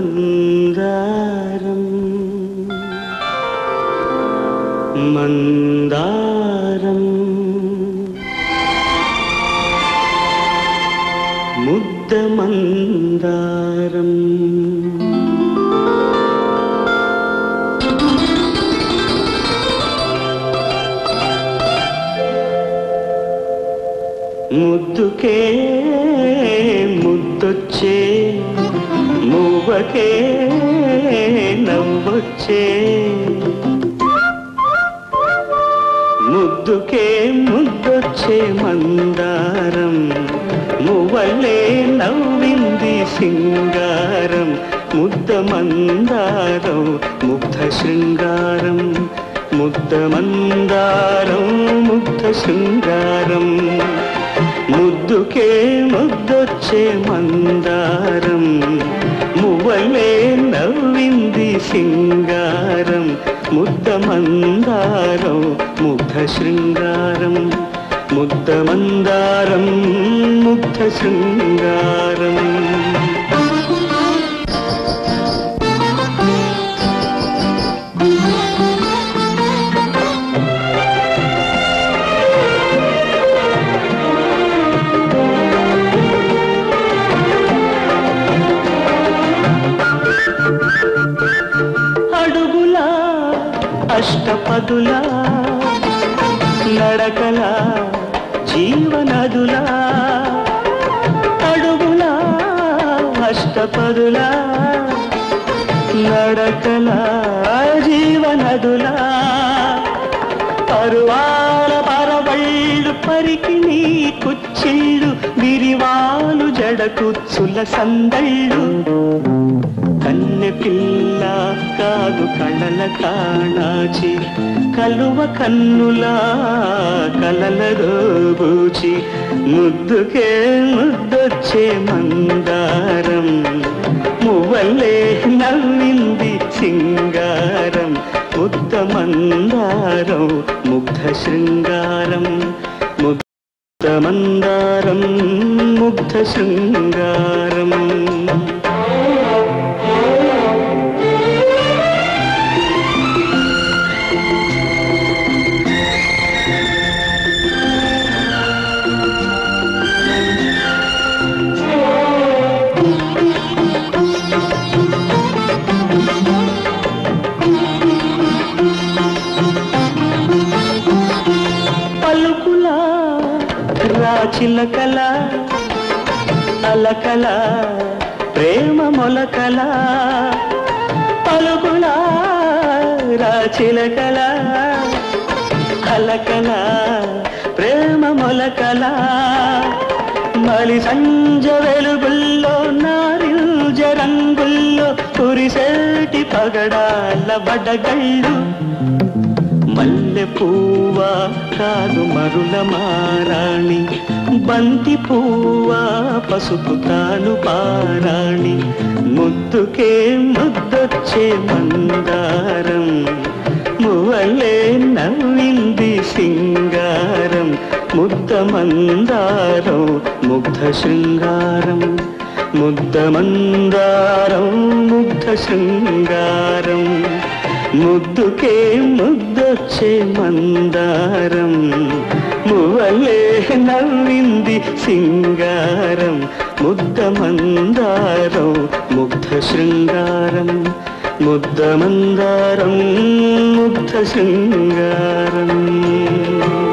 మందారం మందారం ముద్ద మందారం ముద్దుకే ముద్దొచ్చే మూవకే నవ్వొచ్చే ముద్దుకే ముద్దొచ్చే మందారం మువ్వలే నవ్వింది సింగారం ముద్ద మందారం ముగ్ధ శృంగారం ముద్ద మందారం ముగ్ధ శృంగారం ముద్దుకే ముద్దొచ్చే మందారం మువ్వలే నవ్వింది సింగారం ముద్ద మందారం ముగ్ధ శృంగారం ముద్ద మందారం ముగ్ధ శృంగారం అడుగులా అష్టపదులా నడకల జీవనదులా అడుగులా అష్టపదులా నడకల జీవనదులా పరువాల పరవళ్ళు పరికి నీ కుచ్చిళ్ళు విరివాలు జడకుచ్చుల సందళ్ళు కన్నె పిల్ల కాదు కళల కాణాచి కలువ కన్నులా కలల దోబూచి ముద్దుకే ముద్దొచ్చే మందారం మువ్వలే నవ్వింది సింగారం ముద్ద మందారం ముగ్ధ శృంగారం ముగ్ధ మందారం ముగ్ధ శృంగారం పలుకులా రాచిలకల అలకల ప్రేమ మొలకల పలుకులా రాచిలకల అలకల ప్రేమ మొలకల మలి సంజ వెలుగుల్లో నారింజ రంగుల్లో కురిసేటి పగడాల బడగళ్ళు మల్లె పువ్వా కాదు మరుల మారాణి బంతి పువ్వా పసుపు తాను పారాణి ముద్దుకే ముద్దొచ్చే మందారం మువ్వలే నవ్వింది సింగారం ముద్ద మందారం ముగ్ధ శృంగారం ముద్ద మందారం ముగ్ధ శృంగారం ముద్దుకే ముద్దొచ్చే మందారం మువ్వలే నవ్వింది సింగారం ముద్ద మందారం ముగ్ధ శృంగారం ముద్ద మందారం ముగ్ధ శృంగారం